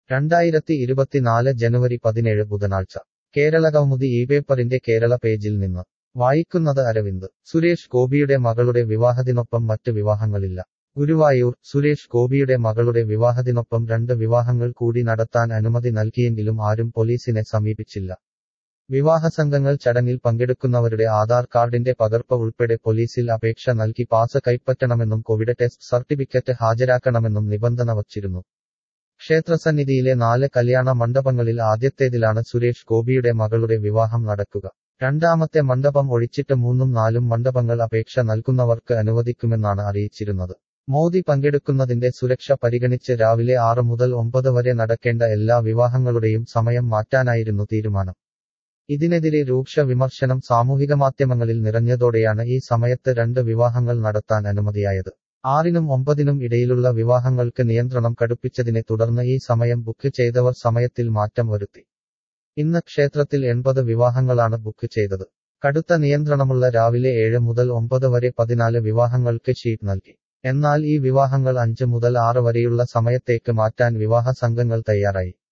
രണ്ടായിരത്തി ഇരുപത്തിനാല് ജനുവരി പതിനേഴ് ബുധനാഴ്ച കേരള കൗമുദി ഈ പേപ്പറിന്റെ കേരള പേജിൽ നിന്ന് വായിക്കുന്നത് അരവിന്ദ് സുരേഷ് ഗോപിയുടെ മകളുടെ വിവാഹത്തിനൊപ്പം മറ്റ് വിവാഹങ്ങളില്ല ഗുരുവായൂർ സുരേഷ് ഗോപിയുടെ മകളുടെ വിവാഹത്തിനൊപ്പം രണ്ട് വിവാഹങ്ങൾ കൂടി നടത്താൻ അനുമതി നൽകിയെങ്കിലും ആരും പോലീസിനെ സമീപിച്ചില്ല വിവാഹസംഘങ്ങൾ ചടങ്ങിൽ പങ്കെടുക്കുന്നവരുടെ ആധാർ കാർഡിന്റെ പകർപ്പ് ഉൾപ്പെടെ പോലീസിൽ അപേക്ഷ നൽകി പാസ് കൈപ്പറ്റണമെന്നും കോവിഡ് ടെസ്റ്റ് സർട്ടിഫിക്കറ്റ് ഹാജരാക്കണമെന്നും നിബന്ധന വച്ചിരുന്നു ക്ഷേത്രസന്നിധിയിലെ നാല് കല്യാണ മണ്ഡപങ്ങളിൽ ആദ്യത്തേതിലാണ് സുരേഷ് ഗോപിയുടെ മകളുടെ വിവാഹം നടക്കുക രണ്ടാമത്തെ മണ്ഡപം ഒഴിച്ചിട്ട് മൂന്നും നാലും മണ്ഡപങ്ങൾ അപേക്ഷ നൽകുന്നവർക്ക് അനുവദിക്കുമെന്നാണ് അറിയിച്ചിരുന്നത് മോദി പങ്കെടുക്കുന്നതിന്റെ സുരക്ഷ പരിഗണിച്ച് രാവിലെ ആറ് മുതൽ ഒമ്പത് വരെ നടക്കേണ്ട എല്ലാ വിവാഹങ്ങളുടെയും സമയം മാറ്റാനായിരുന്നു തീരുമാനം ഇതിനെതിരെ രൂക്ഷ വിമർശനം സാമൂഹിക മാധ്യമങ്ങളിൽ നിറഞ്ഞതോടെയാണ് ഈ സമയത്ത് രണ്ട് വിവാഹങ്ങൾ നടത്താൻ അനുമതിയായത് ആറിനും ഒമ്പതിനും ഇടയിലുള്ള വിവാഹങ്ങൾക്ക് നിയന്ത്രണം കടുപ്പിച്ചതിനെ തുടർന്ന് ഈ സമയം ബുക്ക് ചെയ്തവർ സമയത്തിൽ മാറ്റം വരുത്തി ഇന്ന് ക്ഷേത്രത്തിൽ എൺപത് വിവാഹങ്ങളാണ് ബുക്ക് ചെയ്തത് കടുത്ത നിയന്ത്രണമുള്ള രാവിലെ ഏഴ് മുതൽ ഒമ്പത് വരെ പതിനാല് വിവാഹങ്ങൾക്ക് ഷീറ്റ് നൽകി എന്നാൽ ഈ വിവാഹങ്ങൾ അഞ്ച് മുതൽ ആറ് വരെയുള്ള സമയത്തേക്ക് മാറ്റാൻ വിവാഹ സംഘങ്ങൾ തയ്യാറായി